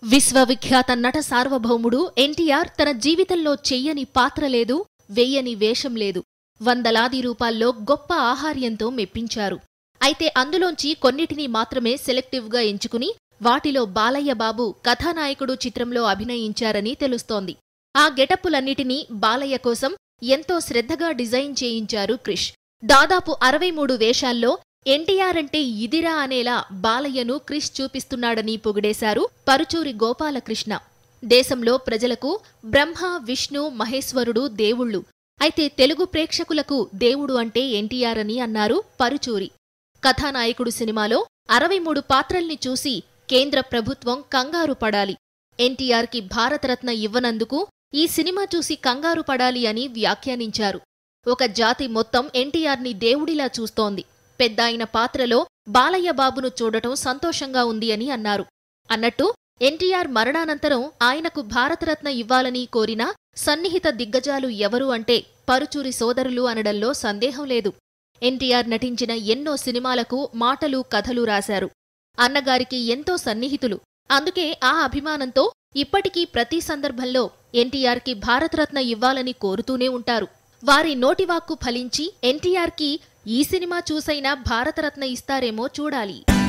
విశ్వవిఖ్యాత నట సార్వభౌముడు ఎన్టీఆర్ తన జీవితంలో చెయ్యని పాత్ర లేదు వెయ్యని వేషం లేదు వందలాది రూపాల్లో గొప్ప ఆహార్యంతో మెప్పించారు అయితే అందులోంచి కొన్నిటిని మాత్రమే సెలెక్టివ్గా ఎంచుకుని వాటిలో బాలయ్య బాబు కథానాయకుడు చిత్రంలో అభినయించారని తెలుస్తోంది ఆ గెటప్పులన్నిటినీ బాలయ్య కోసం ఎంతో శ్రద్ధగా డిజైన్ చేయించారు క్రిష్ దాదాపు అరవై మూడు వేషాల్లో ఎన్టీఆర్ అంటే ఇదిరా అనేలా బాలయ్యను క్రిష్ చూపిస్తున్నాడని పొగిడేశారు పరుచూరి గోపాలకృష్ణ దేశంలో ప్రజలకు బ్రహ్మ విష్ణు మహేశ్వరుడు దేవుళ్ళు అయితే తెలుగు ప్రేక్షకులకు దేవుడు అంటే ఎన్టీఆర్ అని అన్నారు పరుచూరి కథానాయకుడు సినిమాలో అరవై మూడు పాత్రల్ని చూసి కేంద్ర ప్రభుత్వం కంగారు పడాలి ఎన్టీఆర్కి భారతరత్న ఇవ్వనందుకు ఈ సినిమా చూసి కంగారు పడాలి అని వ్యాఖ్యానించారు ఒక జాతి మొత్తం ఎన్టీఆర్ని దేవుడిలా చూస్తోంది పెద్దాయన పాత్రలో బాలయ్య బాబును చూడటం సంతోషంగా ఉంది అని అన్నారు అన్నట్టు ఎన్టీఆర్ మరణానంతరం ఆయనకు భారతరత్న ఇవ్వాలని కోరిన సన్నిహిత దిగ్గజాలు ఎవరు అంటే పరుచూరి సోదరులు అనడంలో సందేహం లేదు ఎన్టీఆర్ నటించిన ఎన్నో సినిమాలకు మాటలు కథలు రాశారు అన్నగారికి ఎంతో సన్నిహితులు అందుకే ఆ అభిమానంతో ఇప్పటికీ ప్రతి సందర్భంలో ఎన్టీఆర్కి భారతరత్న ఇవ్వాలని కోరుతూనే ఉంటారు వారి నోటివాక్కు ఫలించి ఎన్టీఆర్కి ఈ సినిమా చూసైనా భారతరత్న ఇస్తారేమో చూడాలి